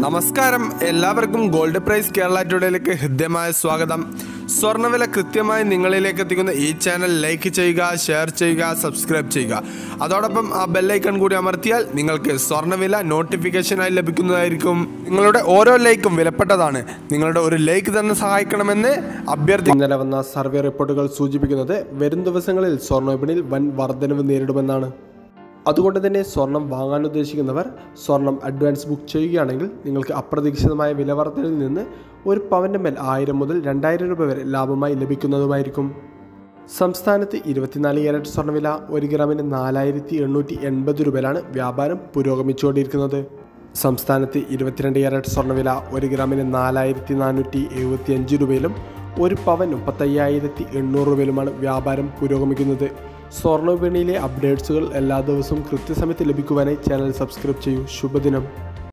നമസ്കാരം എല്ലാവർക്കും gold price Kerala ടുഡേയിലേക്ക് ഹൃദ്യമായ സ്വാഗതം സ്വർണ്ണവില കൃത്യമായി നിങ്ങളിലേക്ക് എത്തിക്കുന്ന ഈ ചാനൽ ലൈക്ക് ചെയ്യുക ഷെയർ ചെയ്യുക സബ്സ്ക്രൈബ് ചെയ്യുക അതോടൊപ്പം ആ ബെല്ലൈക്കൺ കൂടി അമർത്തിയാൽ നിങ്ങൾക്ക് സ്വർണ്ണവില നോട്ടിഫിക്കേഷനായി ലഭിക്കുന്നതായിരിക്കും നിങ്ങളുടെ ഓരോ ലൈക്കും വിലപ്പെട്ടതാണ് നിങ്ങളുടെ ഒരു ലൈക്ക് തന്നെ സഹായിക്കണമെന്ന് അഭ്യർത്ഥി ഇന്നലെ വന്ന സർവേ റിപ്പോർട്ടുകൾ സൂചിപ്പിക്കുന്നത് വരും ദിവസങ്ങളിൽ സ്വർണ്ണ വിപണിയിൽ വൻ വർധനവ് നേരിടുമെന്നാണ് അതുകൊണ്ട് തന്നെ സ്വർണം വാങ്ങാൻ ഉദ്ദേശിക്കുന്നവർ സ്വർണം അഡ്വാൻസ് ബുക്ക് ചെയ്യുകയാണെങ്കിൽ നിങ്ങൾക്ക് അപ്രതീക്ഷിതമായ വിലവർദ്ധനയിൽ നിന്ന് ഒരു പവൻ്റെ മേൽ ആയിരം മുതൽ രണ്ടായിരം രൂപ വരെ ലാഭമായി ലഭിക്കുന്നതുമായിരിക്കും സംസ്ഥാനത്ത് ഇരുപത്തിനാല് ക്യാരറ്റ് സ്വർണ്ണവില ഒരു ഗ്രാമിന് നാലായിരത്തി എണ്ണൂറ്റി എൺപത് രൂപയിലാണ് വ്യാപാരം പുരോഗമിച്ചുകൊണ്ടിരിക്കുന്നത് സംസ്ഥാനത്ത് ഇരുപത്തിരണ്ട് ക്യാരറ്റ് സ്വർണ്ണവില ഒരു ഗ്രാമിന് നാലായിരത്തി നാനൂറ്റി എഴുപത്തി അഞ്ച് രൂപയിലും ഒരു പവൻ മുപ്പത്തയ്യായിരത്തി എണ്ണൂറ് രൂപയിലുമാണ് വ്യാപാരം പുരോഗമിക്കുന്നത് സ്വർണ്ണ വിപണിയിലെ അപ്ഡേറ്റ്സുകൾ എല്ലാ ദിവസവും കൃത്യസമയത്ത് ലഭിക്കുവാനായി ചാനൽ സബ്സ്ക്രൈബ് ചെയ്യൂ ശുഭദിനം